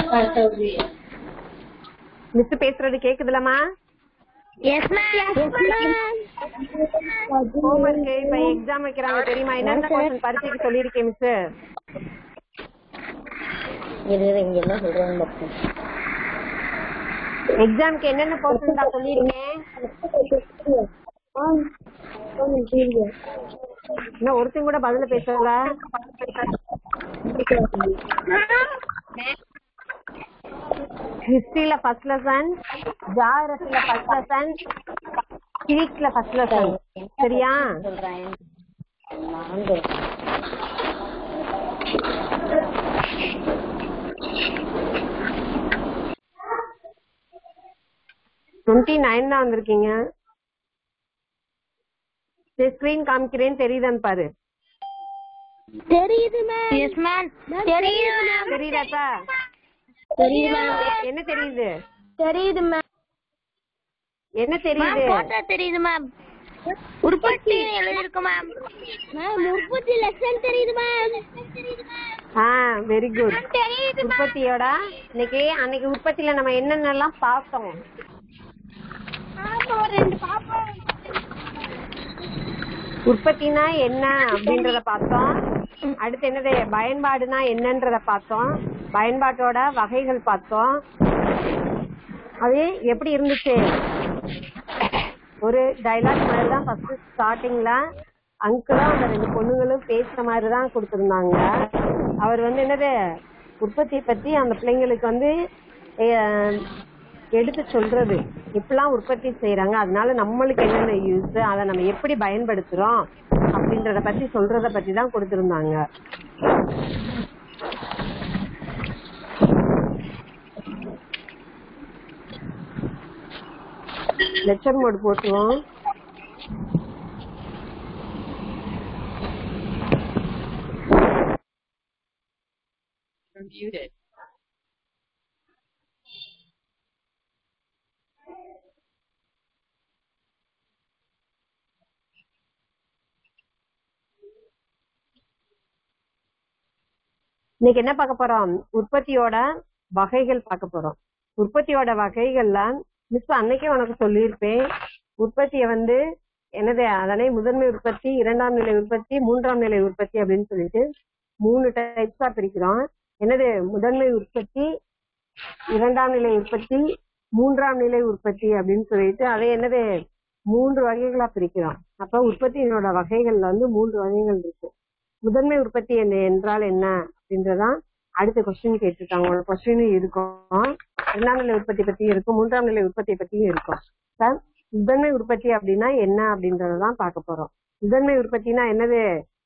Miss பேசுறது கேக்குதுலமா yes ma'am homework இப்ப எக்ஸாம் வைக்கிறாங்க தெரியுமா என்னென்ன கொஸ்டின் பரீட்சைக்கு சொல்லியிருக்கேன் மிஸ் இது இங்க என்ன சொல்றாங்க பாப்போம் எக்ஸாம்க்கு என்னென்ன கொஸ்டின் நான் சொல்லியிருக்கேன் இன்னும் ஒருத்தன் கூட பதில பேசல ஹிஸ்டரியில ஃபர்ஸ்ட் லெசன் ஜாகிரபில ஃபர்ஸ்ட் லெசன் சிவிக்ஸ்ல ஃபர்ஸ்ட் லெசன் சரியா சொல்றேன் நான்கு டுவெண்ட்டி நைன் தான் வந்திருக்கீங்க சரி ஸ்கிரீன் காமிக்கிறேன்னு தெரியுதான்னு பாரு தெரியுது மேம் எஸ் மேம் தெரியுது மேம் தெரியுதாப்பா தெரியுது மேம் என்ன தெரியுது தெரியுது மேம் என்ன தெரியுது போட்டோ தெரியுது மேம் உற்பத்தி எழுதிருக்கு மேம் மேம் உற்பத்தி லெசன் தெரியுது மேம் ஆ வெரி குட் தெரியுது உற்பத்தியோட இன்னைக்கு அன்னைக்கு உற்பத்தியில நம்ம என்னென்னலாம் பார்த்தோம் ஆமா ரெண்டு பாப்பா உற்பத்தினா என்ன அப்படின்றத பார்த்தோம் அடுத்து என்னது பயன்பாடுனா என்னன்றத பார்த்தோம் பயன்பாட்டோட வகைகள் பார்த்தோம் அது எப்படி இருந்துச்சு ஒரு டைலாக் மாதிரி தான் ஃபர்ஸ்ட் ஸ்டார்டிங்ல அங்கிளும் அந்த ரெண்டு பொண்ணுங்களும் பேசுற மாதிரி தான் கொடுத்துருந்தாங்க அவர் வந்து என்னது உற்பத்தி பத்தி அந்த பிள்ளைங்களுக்கு வந்து அஹ், எடுத்து சொல்றது இப்படிலாம் உற்பத்தி செய்யறாங்க அதனால நம்மளுக்கு என்னென்ன யூஸ் அதை நம்ம எப்படி பயன்படுத்துறோம் அப்படின்றத பத்தி சொல்றத பத்தி தான் கொடுத்திருந்தாங்க லெக்சர் மோட் போட்டுருவோம் muted. இன்னைக்கு என்ன பார்க்க போறோம் உற்பத்தியோட வகைகள் பார்க்க போறோம் உற்பத்தியோட வகைகள்ல மிஸ் அன்னைக்கே உனக்கு சொல்லியிருப்பேன் உற்பத்தியை வந்து என்னது அதனை முதன்மை உற்பத்தி இரண்டாம் நிலை உற்பத்தி மூன்றாம் நிலை உற்பத்தி அப்படின்னு சொல்லிட்டு மூணு டைப்ஸா பிரிக்கிறோம் என்னது முதன்மை உற்பத்தி இரண்டாம் நிலை உற்பத்தி மூன்றாம் நிலை உற்பத்தி அப்படின்னு சொல்லிட்டு அதை என்னது மூன்று வகைகளா பிரிக்கிறோம் அப்ப உற்பத்தியினோட வகைகள்ல வந்து மூன்று வகைகள் இருக்கு முதன்மை உற்பத்தி என்ன என்றால் என்ன அப்படின்றதான் அடுத்த கொஸ்டின் கேட்டிருக்காங்க உங்களோட கொஸ்டினும் இருக்கும் இரண்டாம் நிலை உற்பத்தி பத்தியும் இருக்கும் மூன்றாம் நிலை உற்பத்தி பத்தியும் இருக்கும் சார் முதன்மை உற்பத்தி அப்படின்னா என்ன அப்படின்றதான் பார்க்க போறோம் முதன்மை உற்பத்தினா என்னது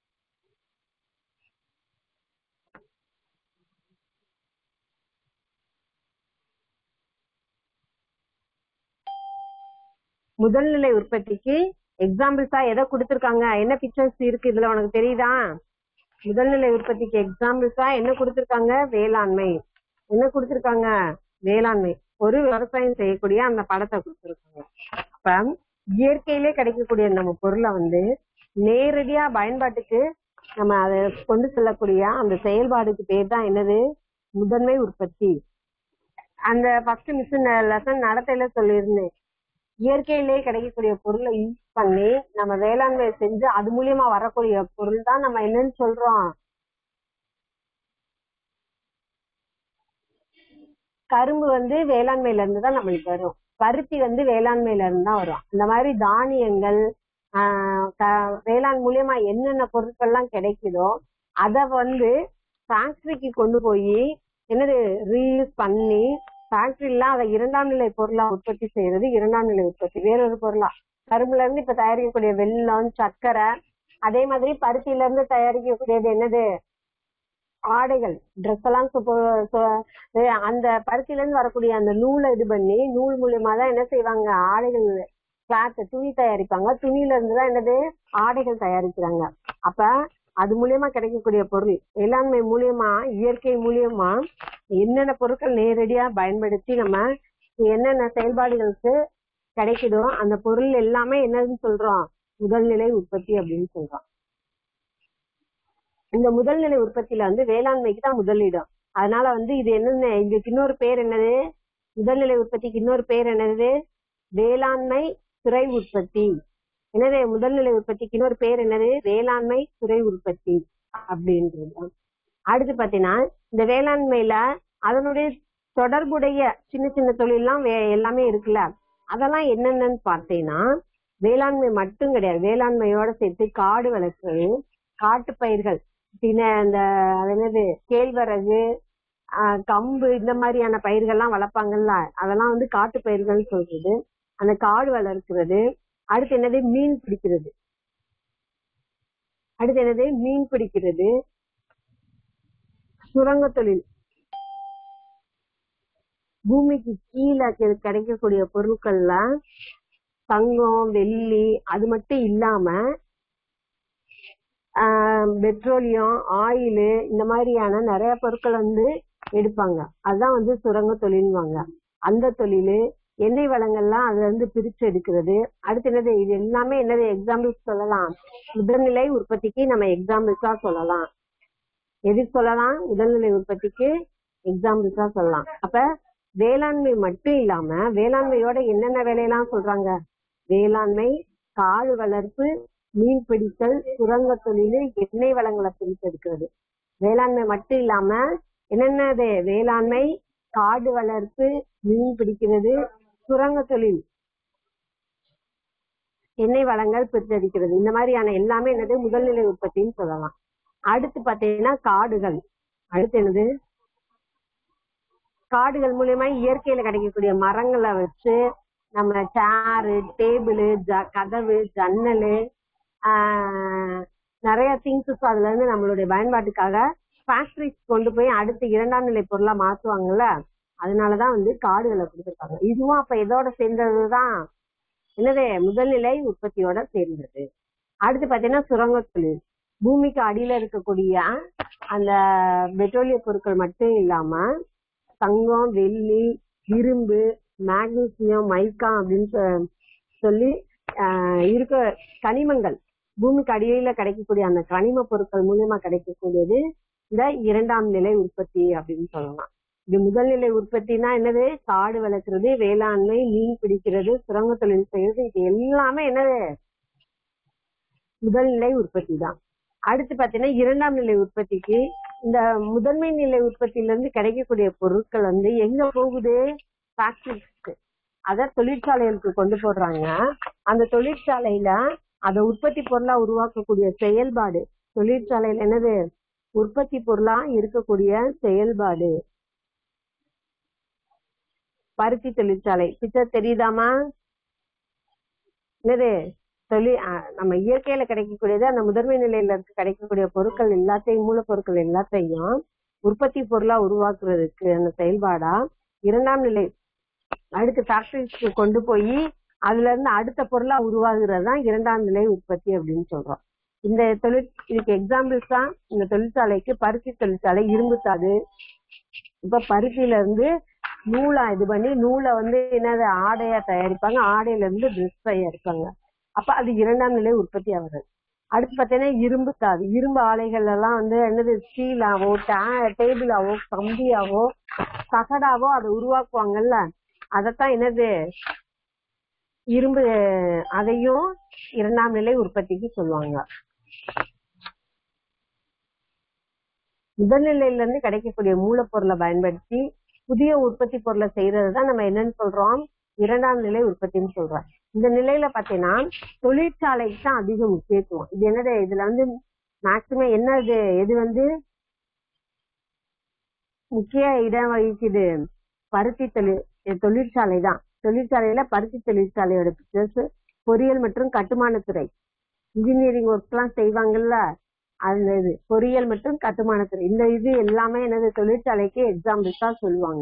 முதல்நிலை உற்பத்திக்கு எக்ஸாம்பிள்ஸா எதை கொடுத்திருக்காங்க என்ன பிக்சர்ஸ் இருக்கு இதுல உனக்கு தெரியுதா முதல்நிலை உற்பத்திக்கு எக்ஸாம்பிள்ஸா என்ன கொடுத்திருக்காங்க வேளாண்மை என்ன கொடுத்திருக்காங்க வேளாண்மை ஒரு விவசாயம் செய்யக்கூடிய அந்த படத்தை கொடுத்திருக்காங்க அப்ப இயற்கையிலே கிடைக்கக்கூடிய நம்ம பொருளை வந்து நேரடியா பயன்பாட்டுக்கு நம்ம அதை கொண்டு செல்லக்கூடிய அந்த செயல்பாடுக்கு பேர் தான் என்னது முதன்மை உற்பத்தி அந்த ஃபர்ஸ்ட் மிஸ் லெசன் நடத்தையில சொல்லியிருந்தேன் இயற்கையிலே கிடைக்கக்கூடிய பொருளை யூஸ் பண்ணி நம்ம வேளாண்மை செஞ்சு அது மூலியமா வரக்கூடிய பொருள் தான் நம்ம என்னன்னு சொல்றோம் கரும்பு வந்து வேளாண்மையில இருந்து தான் நம்மளுக்கு வரும் பருத்தி வந்து வேளாண்மையில இருந்து தான் வரும் இந்த மாதிரி தானியங்கள் ஆஹ் க- வேளாண் மூலியமா என்னென்ன பொருட்கள்லாம் கிடைக்குதோ அத வந்து ஃபேக்டரிக்கு கொண்டு போய் என்னது ரீயூஸ் பண்ணி ஃபேக்டரியில அதை இரண்டாம் நிலை பொருளா உற்பத்தி செய்யறது இரண்டாம் நிலை உற்பத்தி வேறொரு பொருளா கரும்புல இருந்து இப்ப தயாரிக்கக்கூடிய வெல்லம் சர்க்கரை அதே மாதிரி பருத்தியில இருந்து தயாரிக்கக்கூடியது என்னது ஆடைகள் ட்ரெஸ் எல்லாம் சுப்ப- சு- அஹ் அந்த பருத்தியில இருந்து வரக்கூடிய அந்த நூலை இது பண்ணி நூல் மூலியமா தான் என்ன செய்வாங்க ஆடைகள் கிளாத் துணி தயாரிப்பாங்க துணியில இருந்து தான் என்னது ஆடைகள் தயாரிக்கிறாங்க அப்ப அது மூலியமா கிடைக்கக்கூடிய பொருள் வேளாண்மை மூலியமா இயற்கை மூலியமா என்னென்ன பொருட்கள் நேரடியா பயன்படுத்தி நம்ம என்னென்ன செயல்பாடுகளுக்கு கிடைக்குதோ அந்த பொருள் எல்லாமே என்னதுன்னு சொல்றோம் முதல்நிலை உற்பத்தி அப்படின்னு சொல்றோம் இந்த முதல்நிலை உற்பத்தியில வந்து வேளாண்மைக்கு தான் முதலிடம் அதனால வந்து இது என்னென்ன இதுக்கு இன்னொரு பேர் என்னது முதல்நிலை உற்பத்திக்கு இன்னொரு பேர் என்னது வேளாண்மை துறை உற்பத்தி என்னது முதல்நிலை உற்பத்திக்கு இன்னொரு பேர் என்னது வேளாண்மை துறை உற்பத்தி அப்படின்றது அடுத்து பாத்தீங்கன்னா இந்த வேளாண்மையில அதனுடைய தொடர்புடைய சின்ன சின்ன தொழில்லாம் வே- எல்லாமே இருக்குல்ல அதெல்லாம் என்னென்னன்னு பார்த்தீங்கன்னா வேளாண்மை மட்டும் கிடையாது வேளாண்மையோட சேர்த்து காடு வளர்க்குறது காட்டு பயிர்கள் பின்ன இந்த அது என்னது கேழ்வரகு ஆஹ் கம்பு இந்த மாதிரியான பயிர்கள்லாம் வளர்ப்பாங்கல்ல அதெல்லாம் வந்து காட்டு பயிர்கள்னு சொல்றது அந்த காடு வளர்க்கிறது அடுத்து என்னது மீன் பிடிக்கிறது அடுத்து என்னது மீன் பிடிக்கிறது சுரங்க தொழில் பூமிக்கு கீழே கி- கிடைக்கக்கூடிய பொருட்கள்ல தங்கம் வெள்ளி அது மட்டும் இல்லாம பெட்ரோலியம் ஆயில் இந்த மாதிரியான நிறைய பொருட்கள் வந்து எடுப்பாங்க அதுதான் வந்து சுரங்க தொழில்வாங்க அந்த தொழில் எண்ணெய் வளங்கள்லாம் அதுல இருந்து பிரிச்சு எடுக்கிறது அடுத்து என்னது இது எல்லாமே என்னது எக்ஸாம்பிள்ஸ் சொல்லலாம் முதல்நிலை உற்பத்திக்கு நம்ம எக்ஸாம்பிள்ஸா சொல்லலாம் எது சொல்லலாம் முதல்நிலை உற்பத்திக்கு எக்ஸாம்பிள்ஸா சொல்லலாம் அப்ப வேளாண்மை மட்டும் இல்லாம வேளாண்மையோட என்னென்ன வேலையெல்லாம் சொல்றாங்க வேளாண்மை காடு வளர்ப்பு மீன் பிடித்தல் சுரங்க தொழில் எண்ணெய் வளங்களை பிரித்தெடுக்கிறது வேளாண்மை மட்டும் இல்லாம என்னென்னது வேளாண்மை காடு வளர்ப்பு மீன் பிடிக்கிறது சுரங்க தொழில் எண்ணெய் வளங்கள் பிரித்தெடுக்கிறது இந்த மாதிரியான எல்லாமே என்னது முதல்நிலை உற்பத்தின்னு சொல்லலாம் அடுத்து பாத்தீங்கன்னா காடுகள் அடுத்து என்னது காடுகள் மூலியமா இயற்கையில கிடைக்கக்கூடிய மரங்களை வச்சு நம்ம சேரு டேபிள் கதவு ஜன்னல் நிறைய திங்ஸஸ் அதுல இருந்து நம்மளுடைய பயன்பாட்டுக்காக ஃபேக்டரிஸ் கொண்டு போய் அடுத்து இரண்டாம் நிலை பொருளா மாத்துவாங்கல்ல அதனாலதான் வந்து காடுகளை கொடுத்துருக்காங்க இதுவும் அப்ப இதோட சேர்ந்ததுதான் என்னது முதல்நிலை உற்பத்தியோட சேர்ந்தது அடுத்து பாத்தீங்கன்னா சுரங்க தொழில் பூமிக்கு அடியில இருக்கக்கூடிய அந்த பெட்ரோலிய பொருட்கள் மட்டும் இல்லாம தங்கம் வெள்ளி இரும்பு மேக்னீசியம் மைக்கா அப்படின்னு சொ- சொல்லி ஆஹ் இருக்க கனிமங்கள் பூமிக்கு அடியில கிடைக்கக்கூடிய அந்த கனிம பொருட்கள் மூலியமா கிடைக்கக்கூடியது இந்த இரண்டாம் நிலை உற்பத்தி அப்படின்னு சொல்லலாம் இது முதல் நிலை உற்பத்தினா என்னது காடு வளர்க்கறது வேளாண்மை மீன் பிடிக்கிறது சுரங்க தொழில் செய்யறது இது எல்லாமே என்னது முதல் நிலை உற்பத்தி தான் அடுத்து பாத்தீங்கன்னா இரண்டாம் நிலை உற்பத்திக்கு இந்த முதன்மை நிலை உற்பத்தியில இருந்து கிடைக்கக்கூடிய பொருட்கள் வந்து எங்க போகுது ஃபேக்டரிக்கு அத தொழிற்சாலைகளுக்கு கொண்டு போடுறாங்க அந்த தொழிற்சாலையில அதை உற்பத்தி பொருளா உருவாக்கக்கூடிய செயல்பாடு தொழிற்சாலையில என்னது உற்பத்தி பொருளா இருக்கக்கூடிய செயல்பாடு பருத்தி தொழிற்சாலை பிக்சர் தெரியுதாமா என்னது தொழில் அஹ் நம்ம இயற்கையில கிடைக்கக்கூடியது அந்த முதன்மை நிலையில இருந்து கிடைக்கக்கூடிய பொருட்கள் எல்லாத்தையும் மூலப்பொருட்கள் எல்லாத்தையும் உற்பத்தி பொருளா உருவாக்குறதுக்கு அந்த செயல்பாடா இரண்டாம் நிலை அடுத்து ஃபேக்டரிஸ்க்கு கொண்டு போய் அதுல இருந்து அடுத்த பொருளா உருவாகுறது தான் இரண்டாம் நிலை உற்பத்தி அப்படின்னு சொல்றோம் இந்த தொழிற் இதுக்கு எக்ஸாம்பிள்ஸ் தான் இந்த தொழிற்சாலைக்கு பருத்தி தொழிற்சாலை இரும்பு தாது இப்ப பருத்தியில இருந்து நூலா இது பண்ணி நூலை வந்து என்னது ஆடையா தயாரிப்பாங்க ஆடையில இருந்து ட்ரெஸ் தயாரிப்பாங்க அப்ப அது இரண்டாம் நிலை உற்பத்தி ஆகுது அடுத்து பாத்தீங்கன்னா இரும்பு தாது இரும்பு ஆலைகள் எல்லாம் வந்து என்னது ஸ்டீலாவோ டேபிளாவோ கம்பியாவோ தகடாவோ அதை உருவாக்குவாங்கல்ல அதத்தான் என்னது இரும்பு அதையும் இரண்டாம் நிலை உற்பத்திக்கு சொல்லுவாங்க முதல்நிலையில இருந்து கிடைக்கக்கூடிய மூலப்பொருளை பயன்படுத்தி புதிய உற்பத்தி பொருளை செய்யறது தான் நம்ம என்னன்னு சொல்றோம் இரண்டாம் நிலை உற்பத்தின்னு சொல்றோம் இந்த நிலையில பாத்தீங்கன்னா தொழிற்சாலைக்கு தான் அதிக முக்கியத்துவம் இது என்னது இதுல வந்து மேக்சிமம் என்ன இது எது வந்து முக்கிய இடம் வகிக்குது பருத்தி தொழில் இது தொழிற்சாலை தான் தொழிற்சாலையில பருத்தி தொழிற்சாலையோட பிக்சர்ஸ் பொறியியல் மற்றும் கட்டுமானத்துறை இன்ஜினியரிங் ஒர்க் எல்லாம் செய்வாங்கல்ல அந்த இது பொறியியல் மற்றும் கட்டுமானத்துறை இந்த இது எல்லாமே என்னது தொழிற்சாலைக்கு எக்ஸாம்பிள்ஸா சொல்லுவாங்க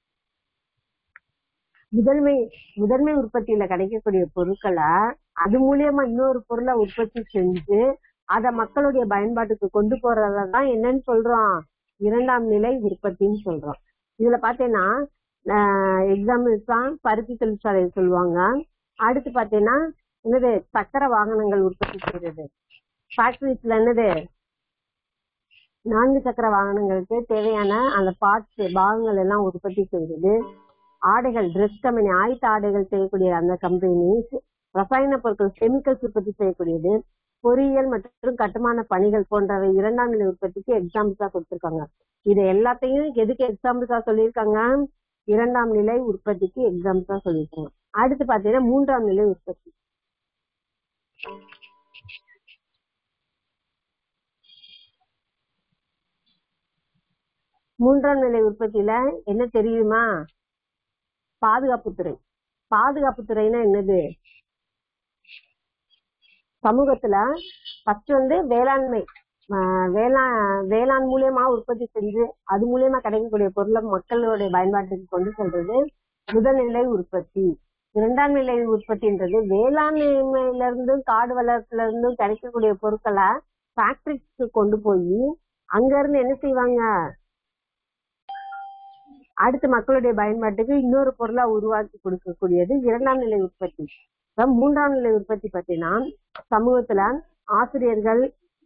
முதன்மை முதன்மை உற்பத்தியில கிடைக்கக்கூடிய பொருட்களை அது மூலியமா இன்னொரு பொருளை உற்பத்தி செஞ்சு அத மக்களுடைய பயன்பாட்டுக்கு கொண்டு போறதான் என்னன்னு சொல்றோம் இரண்டாம் நிலை உற்பத்தின்னு சொல்றோம் இதுல பாத்தீங்கன்னா எக்ஸாம்பிள்ஸ் தான் பருத்தி தொழிற்சாலை சொல்லுவாங்க அடுத்து பாத்தீங்கன்னா என்னது சக்கர வாகனங்கள் உற்பத்தி செய்யறது ஃபேக்டரிஸ்ல என்னது நான்கு சக்கர வாகனங்களுக்கு தேவையான அந்த பார்ட்ஸ் பாகங்கள் எல்லாம் உற்பத்தி செய்கிறது ஆடைகள் ட்ரெஸ் கம்பெனி ஆயுத்த ஆடைகள் செய்யக்கூடிய அந்த கம்பெனி ரசாயன பொருட்கள் கெமிக்கல்ஸ் உற்பத்தி செய்யக்கூடியது பொறியியல் மற்றும் கட்டுமான பணிகள் போன்றவை இரண்டாம் நிலை உற்பத்திக்கு எக்ஸாம்பிள்ஸா கொடுத்திருக்காங்க இது எல்லாத்தையும் எதுக்கு எக்ஸாம்பிள்ஸா சொல்லியிருக்காங்க இரண்டாம் நிலை உற்பத்திக்கு எக்ஸாம்பிள்ஸா சொல்லியிருக்காங்க அடுத்து பாத்தீங்கன்னா மூன்றாம் நிலை உற்பத்தி மூன்றாம் நிலை உற்பத்தியில என்ன தெரியுமா பாதுகாப்புத்துறை பாதுகாப்புத்துறைனா என்னது சமூகத்துல ஃபர்ஸ்ட் வந்து வேளாண்மை ஆஹ் வேளாண் வேளாண் மூலியமா உற்பத்தி செஞ்சு அது மூலியமா கிடைக்கக்கூடிய பொருளை மக்களுடைய பயன்பாட்டுக்கு கொண்டு செல்றது முதல்நிலை உற்பத்தி இரண்டாம் நிலை உற்பத்தின்றது வேளாண்மையில இருந்தும் காடு வளர்ப்புல இருந்தும் கிடைக்கக்கூடிய பொருட்களை ஃபேக்டரிக்கு கொண்டு போய் அங்க இருந்து என்ன செய்வாங்க அடுத்து மக்களுடைய பயன்பாட்டுக்கு இன்னொரு பொருளா உருவாக்கி கொடுக்கக்கூடியது இரண்டாம் நிலை உற்பத்தி இப்ப மூன்றாம் நிலை உற்பத்தி பத்தினா சமூகத்துல ஆசிரியர்கள்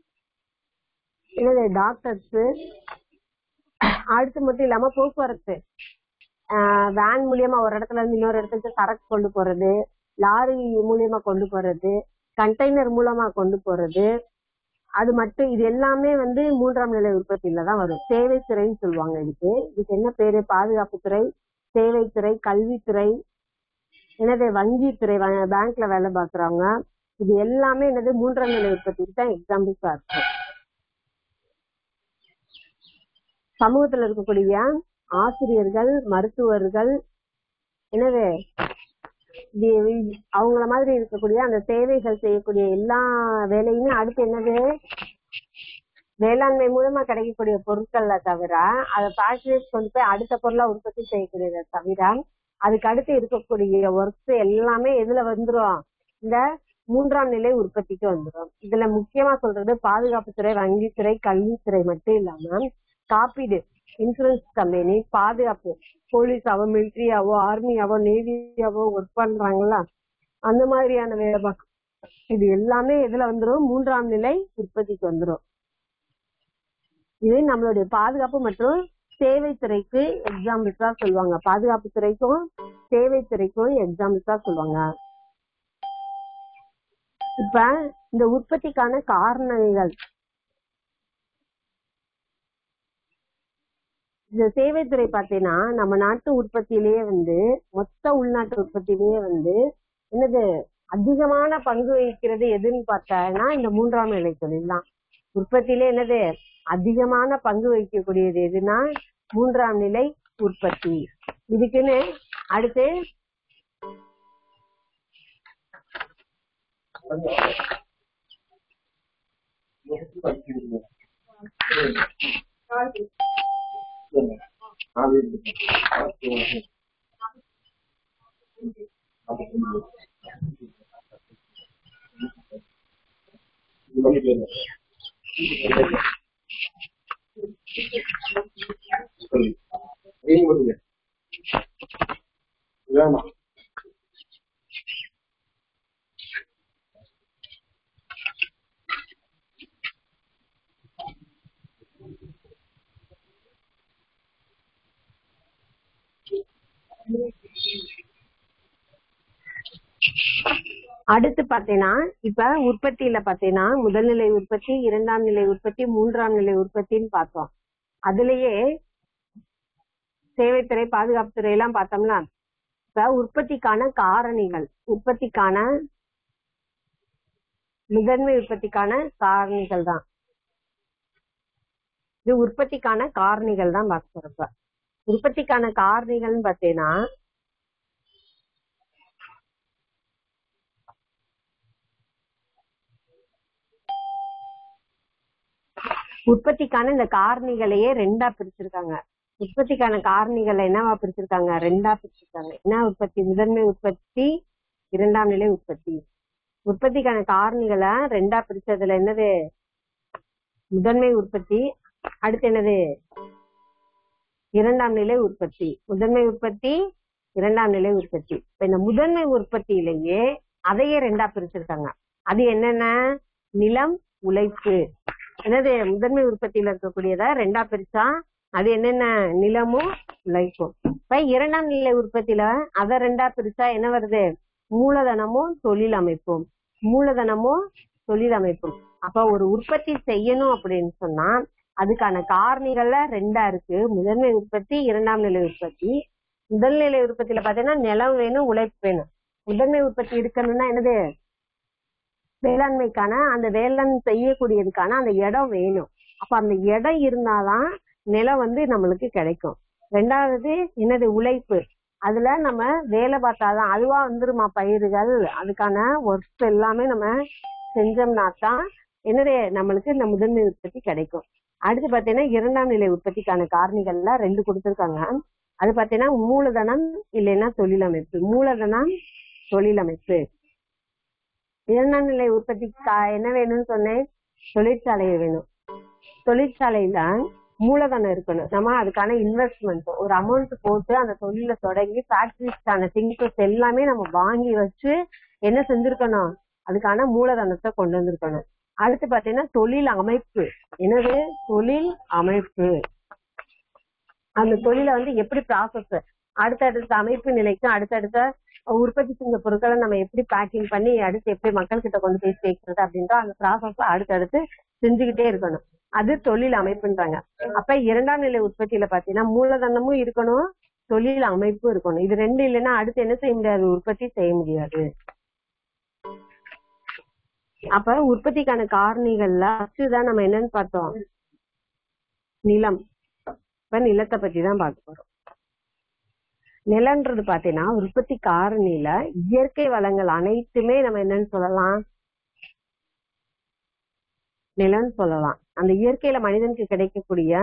இல்லை டாக்டர்ஸ் அடுத்து மட்டும் இல்லாம போக்குவரத்து வேன் மூலியமா ஒரு இடத்துல இருந்து இன்னொரு இடத்துக்கு சரக்கு கொண்டு போறது லாரி மூலியமா கொண்டு போறது கண்டெய்னர் மூலமா கொண்டு போறது அது மட்டும் இது எல்லாமே வந்து மூன்றாம் நிலை உற்பத்தியில தான் வரும் சேவைத்துறைன்னு சொல்லுவாங்க இதுக்கு இதுக்கு என்ன பேரு பாதுகாப்புத்துறை சேவைத்துறை கல்வித்துறை என்னது வங்கித்துறை வ- பேங்க்ல வேலை பார்க்கறவங்க இது எல்லாமே என்னது மூன்றாம் நிலை உற்பத்திக்கு தான் எக்ஸாம்பிள்ஸா இருக்கும் சமூகத்துல இருக்கக்கூடிய ஆசிரியர்கள் மருத்துவர்கள் என்னது இது- இது- அவங்கள மாதிரி இருக்கக்கூடிய அந்த சேவைகள் செய்யக்கூடிய எல்லா வேலையுமே அடுத்து என்னது வேளாண்மை மூலமா கிடைக்கக்கூடிய பொருட்கள்ல தவிர அதை ஃபேக்டரிஸ் கொண்டு போய் அடுத்த பொருளா உற்பத்தி செய்யக்கூடியதை தவிர அதுக்கு அடுத்து இருக்கக்கூடிய ஒர்க்ஸ் எல்லாமே எதுல வந்துரும் இந்த மூன்றாம் நிலை உற்பத்திக்கு வந்துரும் இதுல முக்கியமா சொல்றது பாதுகாப்புத்துறை வங்கித்துறை கல்வித்துறை மட்டும் இல்லாம காப்பீடு இன்சூரன்ஸ் கம்பெனி பாதுகாப்பு போலீஸாவோ மிலிட்ரியாவோ ஆர்மியாவோ நேவியாவோ ஒர்க் பண்றாங்களா அந்த மாதிரியான வேலை பார்க்க இது எல்லாமே எதுல வந்துரும் மூன்றாம் நிலை உற்பத்திக்கு வந்துரும் இது நம்மளுடைய பாதுகாப்பு மற்றும் சேவைத்துறைக்கு எக்ஸாம்பிள்ஸா சொல்லுவாங்க பாதுகாப்பு துறைக்கும் சேவைத்துறைக்கும் எக்ஸாம்பிள்ஸா சொல்லுவாங்க இப்ப இந்த உற்பத்திக்கான காரணங்கள் இந்த சேவைத்துறை பார்த்தீங்கன்னா நம்ம நாட்டு உற்பத்தியிலேயே வந்து மொத்த உள்நாட்டு உற்பத்தியிலேயே வந்து என்னது அதிகமான பங்கு வகிக்கிறது எதுன்னு பார்த்தோம்னா இந்த மூன்றாம் நிலை தொழில் தான் உற்பத்தியிலே என்னது அதிகமான பங்கு வகிக்கக்கூடியது எதுனா மூன்றாம் நிலை உற்பத்தி இதுக்குன்னு அடுத்து அடுத்து பாத்தீங்கன்னா இப்ப உற்பத்தியில பாத்தீங்கன்னா முதல்நிலை உற்பத்தி இரண்டாம் நிலை உற்பத்தி மூன்றாம் நிலை உற்பத்தின்னு பார்த்தோம் அதுலயே சேவைத்துறை பாதுகாப்புத்துறை எல்லாம் பார்த்தோம்னா இப்ப உற்பத்திக்கான காரணிகள் உற்பத்திக்கான முதன்மை உற்பத்திக்கான காரணிகள் தான் இது உற்பத்திக்கான காரணிகள் தான் பார்க்க போறோம் இப்ப. உற்பத்திக்கான காரணிகள்னு பார்த்தீங்கன்னா உற்பத்திக்கான இந்த காரணிகளையே ரெண்டா பிரிச்சிருக்காங்க உற்பத்திக்கான காரணிகளை என்னவா பிரிச்சிருக்காங்க ரெண்டா பிரிச்சிருக்காங்க என்ன உற்பத்தி முதன்மை உற்பத்தி இரண்டாம் நிலை உற்பத்தி உற்பத்திக்கான காரணிகளை ரெண்டா பிரிச்சதுல என்னது முதன்மை உற்பத்தி அடுத்து என்னது இரண்டாம் நிலை உற்பத்தி முதன்மை உற்பத்தி இரண்டாம் நிலை உற்பத்தி இப்ப இந்த முதன்மை உற்பத்தியிலேயே அதையே ரெண்டா பிரிச்சிருக்காங்க அது என்னென்ன நிலம் உழைப்பு என்னது முதன்மை உற்பத்தியில இருக்கக்கூடியத ரெண்டா பிரிச்சா அது என்னென்ன நிலமும் உழைப்பும் இப்ப இரண்டாம் நிலை உற்பத்தியில அத ரெண்டா பிரிச்சா என்ன வருது மூலதனமும் தொழில் அமைப்பும் மூலதனமும் தொழில் அமைப்பும் அப்ப ஒரு உற்பத்தி செய்யணும் அப்படின்னு சொன்னா அதுக்கான காரணிகள்ல ரெண்டா இருக்கு முதன்மை உற்பத்தி இரண்டாம் நிலை உற்பத்தி முதல் நிலை உற்பத்தியில பாத்தீங்கன்னா நிலம் வேணும் உழைப்பு வேணும் முதன்மை உற்பத்தி இருக்கணும்னா என்னது வேளாண்மைக்கான அந்த வேளாண் செய்யக்கூடியதுக்கான அந்த இடம் வேணும் அப்ப அந்த இடம் இருந்தாதான் நிலம் வந்து நம்மளுக்கு கிடைக்கும் ரெண்டாவது என்னது உழைப்பு அதுல நம்ம வேலை பார்த்தாதான் அதுவா வந்துருமா பயிர்கள் அதுக்கான ஒர்க்ஸ் எல்லாமே நம்ம செஞ்சோம்னா தான் என்னது நம்மளுக்கு இந்த முதன்மை உற்பத்தி கிடைக்கும் அடுத்து பாத்தீங்கன்னா இரண்டாம் நிலை உற்பத்திக்கான காரணிகள்ல ரெண்டு கொடுத்திருக்காங்க அது பாத்தீங்கன்னா மூலதனம் இல்லைன்னா தொழிலமைப்பு மூலதனம் தொழிலமைப்பு இரண்டாம் நிலை உற்பத்திக்கு என்ன வேணும்னு சொன்னேன் தொழிற்சாலை வேணும் தொழிற்சாலையில மூலதனம் இருக்கணும் நம்ம அதுக்கான இன்வெஸ்ட்மெண்ட் ஒரு அமௌண்ட் போட்டு அந்த தொழில தொடங்கி ஃபேக்டரிஸ்க்கான திங்ஸஸ் எல்லாமே நம்ம வாங்கி வச்சு என்ன செஞ்சிருக்கணும் அதுக்கான மூலதனத்தை கொண்டு வந்திருக்கணும் அடுத்து பாத்தீங்கன்னா தொழில் அமைப்பு என்னது தொழில் அமைப்பு அந்த தொழிலை வந்து எப்படி ப்ராசஸ் அடுத்தடுத்த அமைப்பு நிலைக்கு அடுத்தடுத்த உற்பத்தி செஞ்ச பொருட்களை நம்ம எப்படி பேக்கிங் பண்ணி அடுத்து எப்படி மக்கள் கிட்ட கொண்டு போய் சேர்க்கிறது அப்படின்ற அந்த ப்ராசஸ் அடுத்தடுத்து செஞ்சுக்கிட்டே இருக்கணும் அது தொழில் அமைப்புன்றாங்க அப்ப இரண்டாம் நிலை உற்பத்தியில பாத்தீங்கன்னா மூலதனமும் இருக்கணும் தொழில் அமைப்பும் இருக்கணும் இது ரெண்டு இல்லைன்னா அடுத்து என்ன செய்ய முடியாது உற்பத்தி செய்ய முடியாது அப்ப உற்பத்திக்கான காரணிகள்ல ஃபர்ஸ்ட் தான் நம்ம என்னன்னு பார்த்தோம் நிலம் இப்ப நிலத்தை பத்தி தான் பார்க்க போறோம் நிலன்றது பாத்தீங்கன்னா உற்பத்தி காரணியில இயற்கை வளங்கள் அனைத்துமே நம்ம என்னன்னு சொல்லலாம் நிலம்னு சொல்லலாம் அந்த இயற்கையில மனிதனுக்கு கிடைக்கக்கூடிய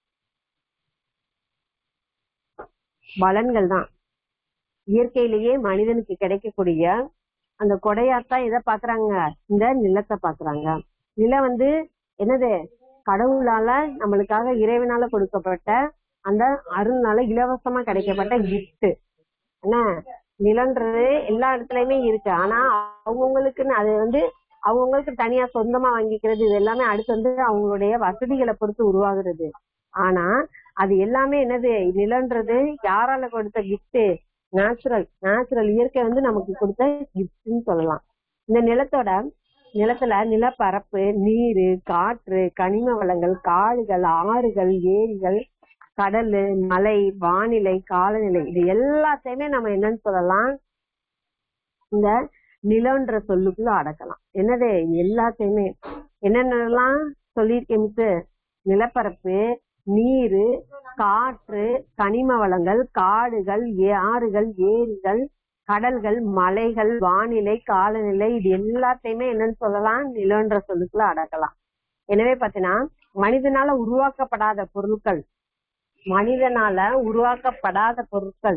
பலன்கள் தான் இயற்கையிலேயே மனிதனுக்கு கிடைக்கக்கூடிய அந்த கொடையாத்தான் எதை பாக்குறாங்க இந்த நிலத்தை பாக்குறாங்க நிலம் வந்து என்னது கடவுளால நம்மளுக்காக இறைவனால கொடுக்கப்பட்ட அந்த அருள்னால இலவசமா கிடைக்கப்பட்ட கிஃப்ட் என்ன நிலன்றது எல்லா இடத்துலயுமே இருக்கு ஆனா அவங்கவுங்களுக்குன்னு அது வந்து அவங்களுக்கு தனியா சொந்தமா வாங்கிக்கிறது இது எல்லாமே அடுத்து வந்து அவங்களுடைய வசதிகளை பொறுத்து உருவாகுறது ஆனா அது எல்லாமே என்னது நிலன்றது யாரால கொடுத்த கிஃப்ட் நேச்சுரல் நேச்சுரல் இயற்கை வந்து நமக்கு கொடுத்த கிஃப்ட்னு சொல்லலாம் இந்த நிலத்தோட நிலத்துல நிலப்பரப்பு நீரு காற்று கனிம வளங்கள் காடுகள் ஆறுகள் ஏரிகள் கடல் மலை வானிலை காலநிலை இது எல்லாத்தையுமே நம்ம என்னன்னு சொல்லலாம் இந்த நிலன்ற சொல்லுக்குள்ள அடக்கலாம் என்னது எல்லாத்தையுமே என்னென்னலாம் சொல்லியிருக்கேன் மிஸ் நிலப்பரப்பு நீரு காற்று கனிம வளங்கள் காடுகள் ஏ- ஆறுகள் ஏரிகள் கடல்கள் மலைகள் வானிலை காலநிலை இது எல்லாத்தையுமே என்னன்னு சொல்லலாம் நிலன்ற சொல்லுக்குள்ள அடக்கலாம் எனவே பாத்தீங்கன்னா மனிதனால உருவாக்கப்படாத பொருட்கள் மனிதனால உருவாக்கப்படாத பொருட்கள்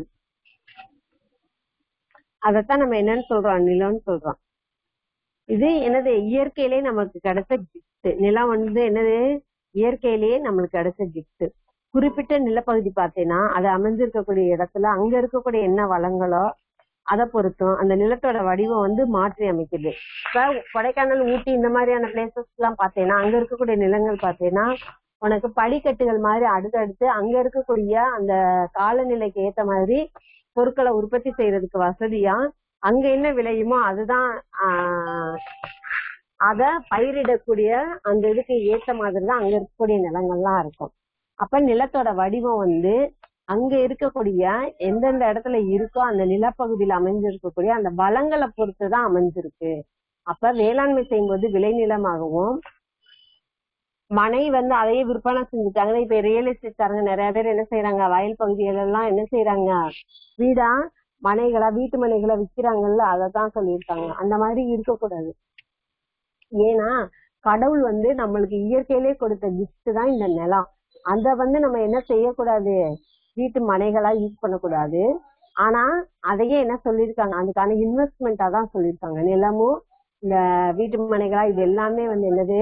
அதத்தான் நம்ம என்னன்னு சொல்றோம் நிலம்னு சொல்றோம் இது என்னது இயற்கையிலே நமக்கு கிடைச்ச கிஃப்ட் நிலம் வந்து என்னது இயற்கையிலேயே நம்மளுக்கு கிடைச்ச கிஃப்ட் குறிப்பிட்ட நிலப்பகுதி பார்த்தீங்கன்னா அது அமைஞ்சிருக்கக்கூடிய இடத்துல அங்க இருக்கக்கூடிய என்ன வளங்களோ அதை பொறுத்தும் அந்த நிலத்தோட வடிவம் வந்து மாற்றி அமைக்குது இப்ப கொடைக்கானல் ஊட்டி இந்த மாதிரியான பிளேசஸ் எல்லாம் பார்த்தீங்கன்னா அங்க இருக்கக்கூடிய நிலங்கள் பார்த்தீங்கன்னா உனக்கு படிக்கட்டுகள் மாதிரி அடுத்தடுத்து அங்க இருக்கக்கூடிய அந்த காலநிலைக்கு ஏத்த மாதிரி பொருட்களை உற்பத்தி செய்யறதுக்கு வசதியா அங்க என்ன விளையுமோ அதுதான் ஆஹ் அத பயிரிடக்கூடிய அந்த இதுக்கு ஏத்த மாதிரி தான் அங்க இருக்கக்கூடிய நிலங்கள்லாம் இருக்கும் அப்ப நிலத்தோட வடிவம் வந்து அங்க இருக்கக்கூடிய எந்தெந்த இடத்துல இருக்கோ அந்த நிலப்பகுதியில அமைஞ்சிருக்கக்கூடிய அந்த வளங்களை பொறுத்து தான் அமைஞ்சிருக்கு அப்ப வேளாண்மை செய்யும்போது விளைநிலமாகவும் மனை வந்து அதையே விற்பனை செஞ்சுட்டாங்க இப்ப ரியல் எஸ்டேட்காரங்க நிறைய பேர் என்ன செய்யறாங்க வயல் பகுதிகள் எல்லாம் என்ன செய்யறாங்க வீடா மனைகளா வீட்டு மனைகளை விக்கிறாங்கல்ல அதத்தான் சொல்லியிருக்காங்க அந்த மாதிரி இருக்கக்கூடாது ஏன்னா கடவுள் வந்து நம்மளுக்கு இயற்கையிலே கொடுத்த gift தான் இந்த நிலம் அத வந்து நம்ம என்ன செய்யக்கூடாது வீட்டு மனைகளா யூஸ் பண்ணக்கூடாது ஆனா அதையே என்ன சொல்லியிருக்காங்க அதுக்கான இன்வெஸ்ட்மெண்டா தான் சொல்லியிருக்காங்க நிலமும் இந்த வீட்டு மனைகளா இது எல்லாமே வந்து என்னது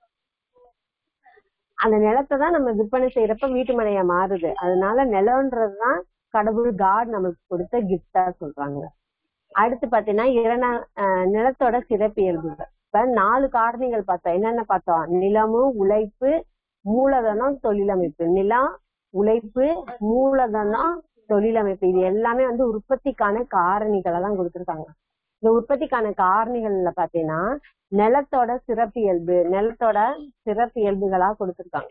அந்த நிலத்தை தான் நம்ம விற்பனை செய்யறப்ப வீட்டு மனையா மாறுது அதனால நிலம்ன்றதுதான் கடவுள் காட் நமக்கு கொடுத்த கிஃப்டா சொல்றாங்க அடுத்து பாத்தீங்கன்னா இரண்டா அஹ் நிலத்தோட சிறப்பியல்புகள் இப்ப நாலு காரணிகள் பார்த்தோம் என்னென்ன பார்த்தோம் நிலமும் உழைப்பு மூலதனம் தொழிலமைப்பு நிலம் உழைப்பு மூலதனம் தொழிலமைப்பு இது எல்லாமே வந்து உற்பத்திக்கான காரணிகளை தான் கொடுத்திருக்காங்க இந்த உற்பத்திக்கான காரணிகள்ல பாத்தீங்கன்னா நிலத்தோட சிறப்பியல்பு நிலத்தோட சிறப்பியல்புகளா கொடுத்திருக்காங்க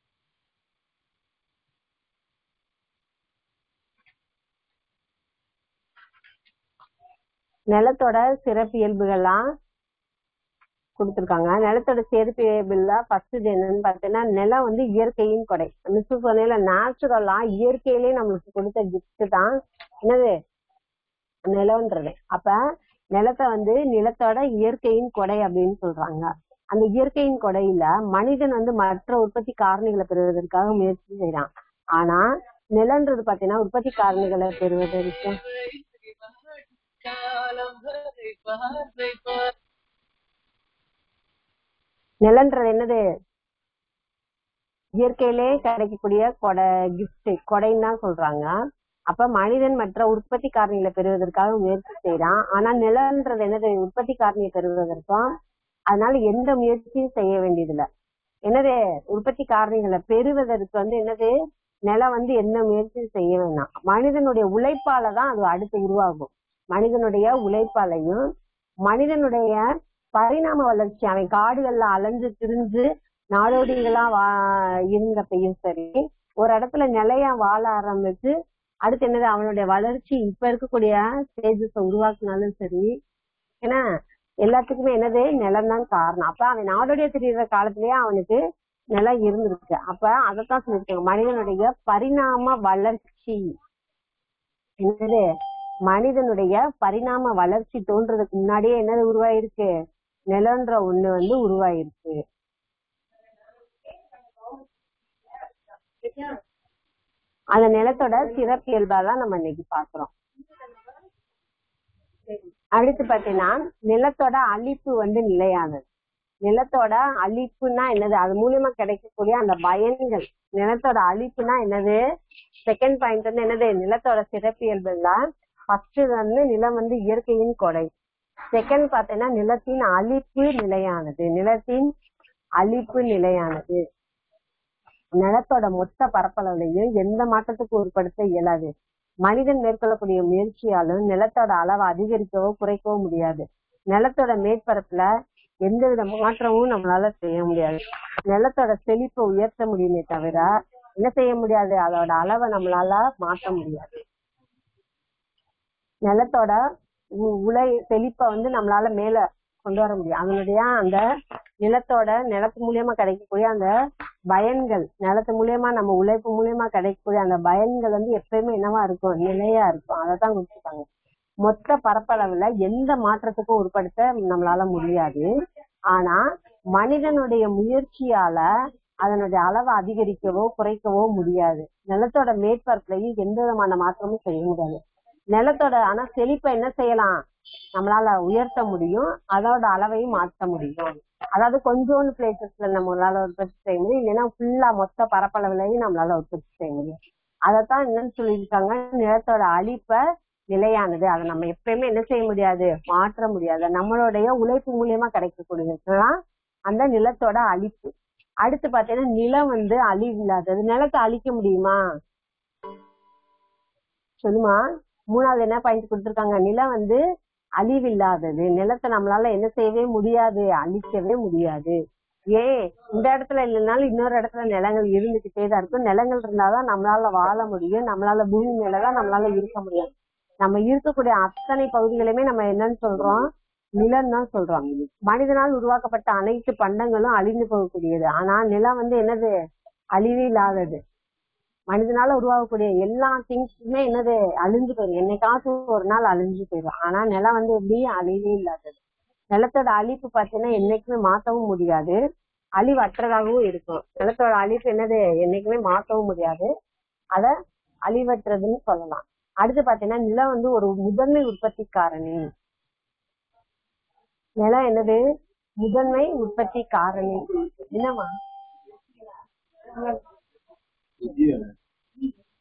நிலத்தோட சிறப்பியல்புகள்லாம் கொடுத்திருக்காங்க நிலத்தோட சிறப்பியல்புல ஃபர்ஸ்ட் என்னன்னு பார்த்தீங்கன்னா நிலம் வந்து இயற்கையின் கொடை மிஸ் சொன்னேன்ல நேச்சுரலா இயற்கையிலேயே நம்மளுக்கு கொடுத்த கிஃப்ட் தான் என்னது நிலம்ன்றது அப்ப நிலத்தை வந்து நிலத்தோட இயற்கையின் கொடை அப்படின்னு சொல்றாங்க அந்த இயற்கையின் கொடையில மனிதன் வந்து மற்ற உற்பத்தி காரணிகளை பெறுவதற்காக முயற்சி செய்யறான் ஆனா நிலன்றது பாத்தீங்கன்னா உற்பத்தி காரணிகளை பெறுவதற்கு நிலன்றது என்னது இயற்கையிலே கிடைக்கக்கூடிய கொடை கிஃப்ட் கொடைன்னு தான் சொல்றாங்க அப்ப மனிதன் மற்ற உற்பத்தி காரணிகளை பெறுவதற்காக முயற்சி செய்யறான் ஆனா நிலன்றது என்னது உற்பத்தி காரணியை பெறுவதற்கும் அதனால எந்த முயற்சியும் செய்ய வேண்டியதில்ல என்னது உற்பத்தி காரணிகளை பெறுவதற்கு வந்து என்னது நிலம் வந்து எந்த முயற்சியும் செய்ய வேணாம் மனிதனுடைய உழைப்பால தான் அது அடுத்து உருவாகும் மனிதனுடைய உழைப்பாலையும் மனிதனுடைய பரிணாம வளர்ச்சி அவன் காடுகள்ல அலைஞ்சு திரிஞ்சு நாடோடிகளா வா இருந்தப்பையும் சரி ஒரு இடத்துல நிலையா வாழ ஆரம்பிச்சு அடுத்து என்னது அவனுடைய வளர்ச்சி இப்ப இருக்கக்கூடிய ஸ்டேஜஸ் உருவாக்குனாலும் சரி ஏன்னா எல்லாத்துக்குமே என்னது நிலம் தான் காரணம் அப்ப அவன் நாடோடிய தெரியுற காலத்திலேயே அவனுக்கு நிலம் இருந்திருக்கு அப்ப அதைத்தான் சொல்லியிருக்காங்க மனிதனுடைய பரிணாம வளர்ச்சி என்னது மனிதனுடைய பரிணாம வளர்ச்சி தோன்றதுக்கு முன்னாடியே என்னது உருவாயிருக்கு நிலன்ற ஒண்ணு வந்து உருவாயிருக்கு அந்த நிலத்தோட சிறப்பியல்பா தான் நம்ம இன்னைக்கு பாக்குறோம் அடுத்து பாத்தீங்கன்னா நிலத்தோட அழிப்பு வந்து நிலையானது நிலத்தோட அழிப்புன்னா என்னது அது மூலியமா கிடைக்கக்கூடிய அந்த பயன்கள் நிலத்தோட அழிப்புனா என்னது செகண்ட் பாயிண்ட் வந்து என்னது நிலத்தோட சிறப்பியல்புல ஃபர்ஸ்ட் வந்து நிலம் வந்து இயற்கையின் கொடை செகண்ட் பாத்தீங்கன்னா நிலத்தின் அழிப்பு நிலையானது நிலத்தின் அழிப்பு நிலையானது நிலத்தோட மொத்த பரப்பளவுலையும் எந்த மாற்றத்துக்கு உட்படுத்த இயலாது மனிதன் மேற்கொள்ளக்கூடிய முயற்சியாலும் நிலத்தோட அளவை அதிகரிக்கவோ குறைக்கவோ முடியாது நிலத்தோட மேற்பரப்புல எந்தவித மாற்றமும் நம்மளால செய்ய முடியாது நிலத்தோட செழிப்பை உயர்த்த முடியுமே தவிர என்ன செய்ய முடியாது அதோட அளவை நம்மளால மாற்ற முடியாது நிலத்தோட உ- உலை செழிப்பை வந்து நம்மளால மேல கொண்டு வர முடியும் அதனுடைய அந்த நிலத்தோட நிலத்து மூலியமா கிடைக்கக்கூடிய அந்த பயன்கள் நிலத்து மூலியமா நம்ம உழைப்பு மூலியமா கிடைக்கக்கூடிய அந்த பயன்கள் வந்து எப்பயுமே என்னவா இருக்கும் நிலையா இருக்கும் அதைத்தான் கொடுத்துருக்காங்க மொத்த பரப்பளவுல எந்த மாற்றத்துக்கும் உட்படுத்த நம்மளால முடியாது ஆனா மனிதனுடைய முயற்சியால அதனுடைய அளவை அதிகரிக்கவோ குறைக்கவோ முடியாது நிலத்தோட மேற்பரப்புலையும் எந்த விதமான மாற்றமும் செய்ய முடியாது நிலத்தோட ஆனா செழிப்பை என்ன செய்யலாம் நம்மளால உயர்த்த முடியும் அதோட அளவையும் மாற்ற முடியும் அதாவது கொஞ்சோண்டு பிளேசஸ்ல நம்மளால உற்பத்தி செய்ய முடியும் இல்லைன்னா ஃபுல்லா மொத்த பரப்பளவுலையும் நம்மளால உற்பத்தி செய்ய முடியும் அதைத்தான் என்னன்னு சொல்லியிருக்காங்க நிலத்தோட அழிப்பை நிலையானது அதை நம்ம எப்பயுமே என்ன செய்ய முடியாது மாற்ற முடியாது நம்மளுடைய உழைப்பு மூலியமா கிடைக்கக்கூடியதுலாம் அந்த நிலத்தோட அழிப்பு அடுத்து பாத்தீங்கன்னா நிலம் வந்து அழிவில்லாதது நிலத்தை அழிக்க முடியுமா சொல்லுமா மூணாவது என்ன பாயிண்ட் கொடுத்திருக்காங்க நிலம் வந்து அழிவில்லாதது நிலத்தை நம்மளால என்ன செய்யவே முடியாது அழிக்கவே முடியாது ஏன் இந்த இடத்துல இல்லைனாலும் இன்னொரு இடத்துல நிலங்கள் இருந்துகிட்டே தான் இருக்கும் நிலங்கள் இருந்தாதான் நம்மளால வாழ முடியும் நம்மளால பூமி மேலதான் நம்மளால இருக்க முடியும் நம்ம இருக்கக்கூடிய அத்தனை பகுதிகளுமே நம்ம என்னன்னு சொல்றோம் நிலம் தான் சொல்றோம் மனிதனால் உருவாக்கப்பட்ட அனைத்து பண்டங்களும் அழிந்து போகக்கூடியது ஆனா நிலம் வந்து என்னது அழிவே இல்லாதது மனிதனால உருவாகக்கூடிய எல்லா திங்ஸுமே என்னது அழிஞ்சு போயிடும் என்னைக்காச்சும் ஒரு நாள் அழிஞ்சு போயிடும் ஆனா நிலம் வந்து எப்படி அழிவே இல்லாதது நிலத்தோட அழிப்பு பார்த்தீங்கன்னா என்னைக்குமே மாற்றவும் முடியாது அழிவற்றதாகவும் இருக்கும் நிலத்தோட அழிப்பு என்னது என்னைக்குமே மாற்றவும் முடியாது அத அழிவற்றதுன்னு சொல்லலாம் அடுத்து பாத்தீங்கன்னா நிலம் வந்து ஒரு முதன்மை உற்பத்தி காரணி நிலம் என்னது முதன்மை உற்பத்தி காரணி என்னமா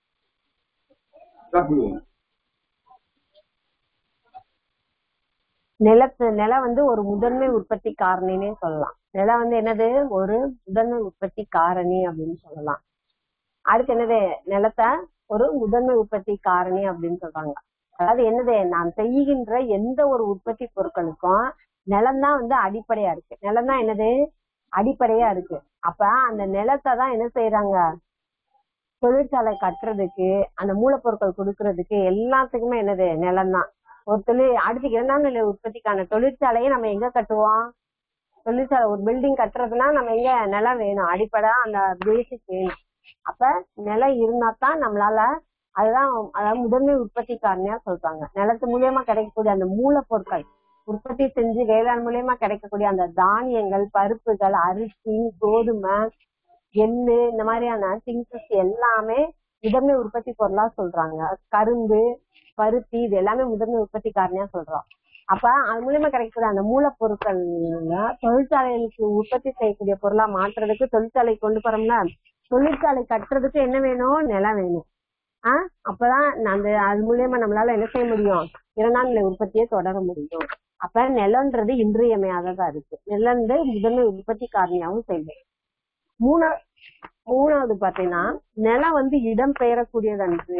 Tá bom. நிலத்து நிலம் வந்து ஒரு முதன்மை உற்பத்தி காரணினே சொல்லலாம் நிலம் வந்து என்னது ஒரு முதன்மை உற்பத்தி காரணி அப்படின்னு சொல்லலாம் அடுத்து என்னது நிலத்தை ஒரு முதன்மை உற்பத்தி காரணி அப்படின்னு சொல்றாங்க அதாவது என்னது நாம் செய்கின்ற எந்த ஒரு உற்பத்தி பொருட்களுக்கும் நிலம் தான் வந்து அடிப்படையா இருக்கு நிலம் தான் என்னது அடிப்படையா இருக்கு அப்ப அந்த நிலத்தை தான் என்ன செய்யறாங்க தொழிற்சாலை கட்டுறதுக்கு அந்த மூலப்பொருட்கள் கொடுக்கறதுக்கு எல்லாத்துக்குமே என்னது நிலம் தான் ஒரு தொழில் அடுத்து இரண்டாம் நிலை உற்பத்திக்கான தொழிற்சாலையை நம்ம எங்க கட்டுவோம் தொழிற்சாலை ஒரு பில்டிங் கட்டுறதுன்னா நம்ம எங்க நிலம் வேணும் அடிப்படை அந்த பேசிக் வேணும் அப்ப நிலம் இருந்தா தான் நம்மளால அதுதான் அதாவது முதன்மை உற்பத்தி காரணியா சொல்றாங்க நிலத்து மூலியமா கிடைக்கக்கூடிய அந்த மூலப்பொருட்கள் உற்பத்தி செஞ்சு வேளாண் மூலியமா கிடைக்கக்கூடிய அந்த தானியங்கள் பருப்புகள் அரிசி கோதுமை எள்ளு இந்த மாதிரியான திங்ஸஸ் எல்லாமே முதன்மை உற்பத்தி பொருளா சொல்றாங்க கரும்பு பருத்தி இது எல்லாமே முதன்மை உற்பத்தி காரணியா சொல்றோம் அப்ப அது மூலியமா கிடைக்கக்கூடிய அந்த மூலப்பொருட்கள் தொழிற்சாலைகளுக்கு உற்பத்தி செய்யக்கூடிய பொருளா மாற்றுறதுக்கு தொழிற்சாலை கொண்டு போறோம்னா தொழிற்சாலை கட்டுறதுக்கு என்ன வேணும் நிலம் வேணும் ஆஹ் அப்பதான் அந்த அது மூலியமா நம்மளால என்ன செய்ய முடியும் இரண்டாம் நிலை உற்பத்தியை தொடர முடியும் அப்ப நிலம்ன்றது இன்றியமையாததா இருக்கு நிலம் வந்து முதன்மை உற்பத்தி காரணியாவும் செய்யுது மூணா மூணாவது பாத்தீங்கன்னா நிலம் வந்து இடம் பெயரக்கூடியது அன்று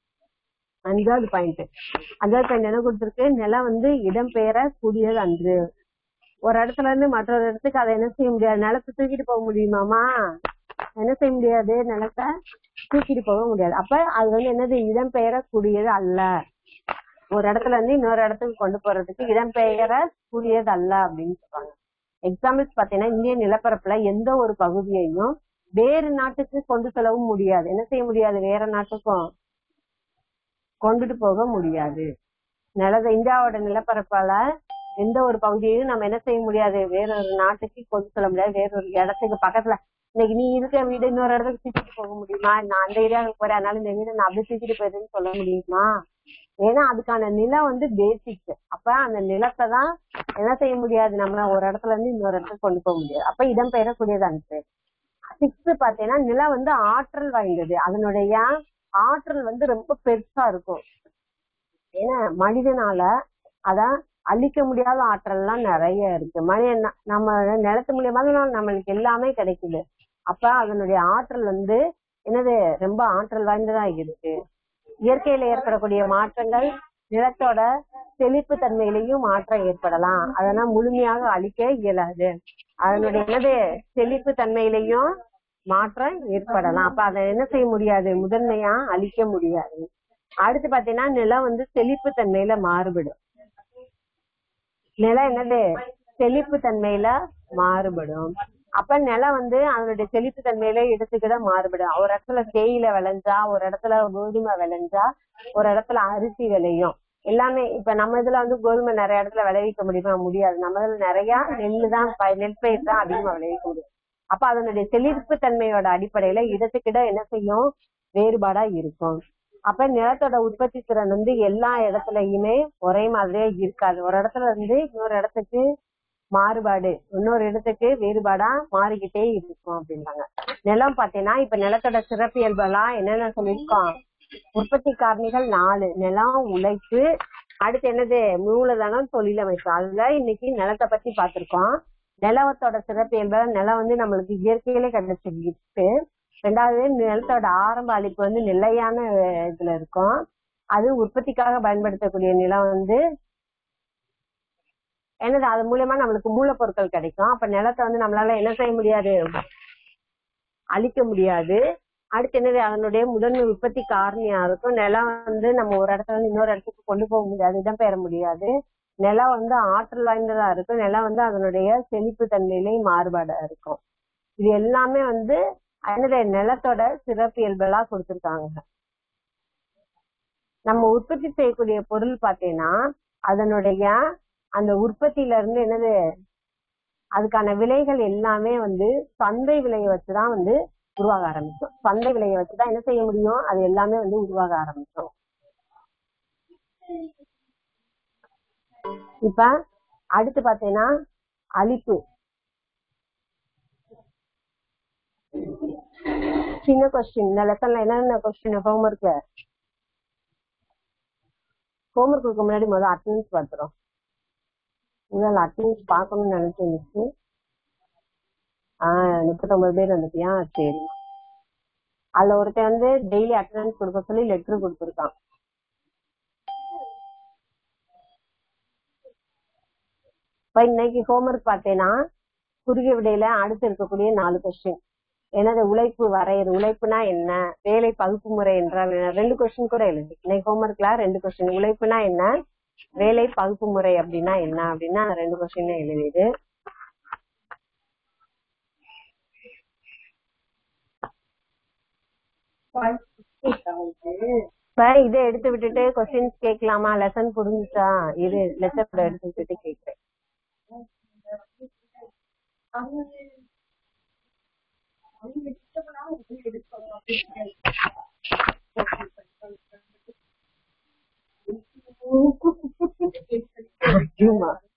அஞ்சாவது பாயிண்ட் அஞ்சாவது பாயிண்ட் என்ன கொடுத்திருக்கு நிலம் வந்து இடம் பெயரக்கூடியது அன்று ஒரு இடத்துல இருந்து மற்றொரு இடத்துக்கு அதை என்ன செய்ய முடியாது நிலத்தை தூக்கிட்டு போக முடியுமாமா என்ன செய்ய முடியாது நிலத்தை தூக்கிட்டு போக முடியாது அப்ப அது வந்து என்னது இடம் பெயரக்கூடியது அல்ல ஒரு இடத்துல இருந்து இன்னொரு இடத்துக்கு கொண்டு போறதுக்கு இடம் பெயர கூடியது அல்ல அப்படின்னு சொல்றாங்க எக்ஸாம்பிள்ஸ் பாத்தீங்கன்னா இந்திய நிலப்பரப்புல எந்த ஒரு பகுதியையும் வேறு நாட்டுக்கு கொண்டு செல்லவும் முடியாது என்ன செய்ய முடியாது வேற நாட்டுக்கும் கொண்டுட்டு போக முடியாது நிலத இந்தியாவோட நிலப்பரப்பால எந்த ஒரு பகுதியையும் நம்ம என்ன செய்ய முடியாது வேறொரு நாட்டுக்கு கொண்டு செல்ல முடியாது வேறொரு இடத்துக்கு பக்கத்துல இன்னைக்கு நீ இருக்க வீடு இன்னொரு இடத்துக்கு தூக்கிட்டு போக முடியுமா நான் அந்த ஏரியாவுக்கு போறேன் அதனால இந்த வீடு நான் அப்படி தூக்கிட்டு போயிருன்னு சொல்ல முடியுமா ஏன்னா அதுக்கான நிலம் வந்து பேசிக் அப்ப அந்த நிலத்தை தான் என்ன செய்ய முடியாது நம்ம ஒரு இடத்துல இருந்து இன்னொரு இடத்துக்கு கொண்டு போக முடியாது அப்ப இடம் பெயரக்கூடியது அனுப்பு சிக்ஸ்த் பாத்தீங்கன்னா நிலம் வந்து ஆற்றல் வாய்ந்தது அதனுடைய ஆற்றல் வந்து ரொம்ப பெருசா இருக்கும் ஏன்னா மனிதனால அத அழிக்க முடியாத ஆற்றல் எல்லாம் நிறைய இருக்கு மனிதன் நம்ம நிலத்து மூலியமா தான் நம்மளுக்கு எல்லாமே கிடைக்குது அப்ப அதனுடைய ஆற்றல் வந்து என்னது ரொம்ப ஆற்றல் வாய்ந்ததா இருக்கு இயற்கையில ஏற்படக்கூடிய மாற்றங்கள் நிலத்தோட செழிப்பு தன்மையிலையும் மாற்றம் ஏற்படலாம் அதெல்லாம் முழுமையாக அழிக்க இயலாது அதனுடைய என்னது செழிப்பு தன்மையிலையும் மாற்றம் ஏற்படலாம் அப்ப அதை என்ன செய்ய முடியாது முதன்மையா அழிக்க முடியாது அடுத்து பாத்தீங்கன்னா நிலம் வந்து செழிப்பு தன்மையில மாறுபடும் நிலம் என்னது செழிப்பு தன்மையில மாறுபடும் அப்ப நிலம் வந்து அதனுடைய செழிப்பு தன்மையில இடத்துக்கிட மாறுபடும் ஒரு இடத்துல தேயிலை விளைஞ்சா ஒரு இடத்துல கோதுமை விளைஞ்சா ஒரு இடத்துல அரிசி விளையும் எல்லாமே இப்ப நம்ம இதுல வந்து கோதுமை நிறைய இடத்துல விளைவிக்க முடியுமா முடியாது நம்ம இதுல நிறைய நெல்லு தான் ப- நெல் பயிர் தான் அதிகமா விளைவிக்க முடியும் அப்ப அதனுடைய செழிப்பு தன்மையோட அடிப்படையில இடத்துக்கிட என்ன செய்யும் வேறுபாடா இருக்கும் அப்ப நிலத்தோட உற்பத்தி திறன் வந்து எல்லா இடத்துலயுமே ஒரே மாதிரியே இருக்காது ஒரு இடத்துல இருந்து இன்னொரு இடத்துக்கு மாறுபாடு இன்னொரு இடத்துக்கு வேறுபாடா மாறிக்கிட்டே இருக்கும் அப்படின்றாங்க நிலம் பாத்தீங்கன்னா இப்ப நிலத்தோட சிறப்பியல்பெல்லாம் என்னென்ன சொல்லியிருக்கோம் உற்பத்தி காரணிகள் நாலு நிலம் உழைப்பு அடுத்து என்னது மூலதனம் தொழிலமைப்பு அதுல இன்னைக்கு நிலத்தை பத்தி பார்த்திருக்கோம் நிலத்தோட சிறப்பியல்பு நிலம் வந்து நம்மளுக்கு இயற்கையிலே கிடைச்சிருக்கு ரெண்டாவது நிலத்தோட ஆரம்ப அழிப்பு வந்து நிலையான அஹ், இதுல இருக்கும் அது உற்பத்திக்காக பயன்படுத்தக்கூடிய நிலம் வந்து என்னது அது மூலியமா நம்மளுக்கு மூலப்பொருட்கள் கிடைக்கும் அப்ப நிலத்தை வந்து நம்மளால என்ன செய்ய முடியாது அழிக்க முடியாது அடுத்து என்னது அதனுடைய முதன்மை உற்பத்தி காரணியா இருக்கும் நிலம் வந்து நம்ம ஒரு இடத்துல இருந்து இன்னொரு இடத்துக்கு கொண்டு போக முடியாது இடம்பெயர முடியாது நிலம் வந்து ஆற்றல் வாய்ந்ததா இருக்கும் நிலம் வந்து அதனுடைய செழிப்பு தன்மையிலையும் மாறுபாடா இருக்கும் இது எல்லாமே வந்து என்னது நிலத்தோட சிறப்பியல்பெல்லாம் கொடுத்திருக்காங்க நம்ம உற்பத்தி செய்யக்கூடிய பொருள் பார்த்தீங்கன்னா அதனுடைய அந்த உற்பத்தியில இருந்து என்னது அதுக்கான விலைகள் எல்லாமே வந்து சந்தை விலையை வச்சுதான் வந்து உருவாக ஆரம்பிக்கும் சந்தை விலையை வச்சுதான் என்ன செய்ய முடியும் அது எல்லாமே வந்து உருவாக ஆரம்பிக்கும் இப்ப அடுத்து பாத்தீங்கன்னா அழிப்பு சின்ன கொஸ்டின் இந்த லெசன்ல என்னென்ன கொஸ்டின் ஹோம்ஒர்க் ஹோம்ஒர்க்கு முன்னாடி முதல்ல அட்டண்டன்ஸ் பார்த்துரும் இதில் அட்டன்ஸ் பார்க்கணும்னு நினைச்சேன் மிஸ் ஆஹ் முப்பத்தொன்பது பேர் வந்துட்டியா சரி அதுல ஒருத்தன் வந்து டெய்லி அட்டண்டன்ஸ் கொடுக்க சொல்லி லெட்டர் கொடுத்துருக்கான் இப்ப இன்னைக்கு ஹோம்ஒர்க் பார்த்தேன்னா குறுகிய விடையில அடுத்து இருக்கக்கூடிய நாலு கொஸ்டின் எனது உழைப்பு வரையறு உழைப்புனா என்ன வேலை பகுப்பு முறை என்றால் என்ன ரெண்டு கொஸ்டின் கூட எழுது இன்னைக்கு ஹோம்ஒர்க்ல ரெண்டு கொஸ்டின் உழைப்புனா என்ன வேலை பகுப்பு முறை அப்படின்னா என்ன அப்படின்னா அந்த ரெண்டு கொஸ்டின் எழுதிடு இப்ப இதை எடுத்து விட்டுட்டு கொஸ்டின்ஸ் கேட்கலாமா லெசன் புரிஞ்சுச்சா இது லெசன் எடுத்து விட்டுட்டு கேட்கிறேன் சும்மா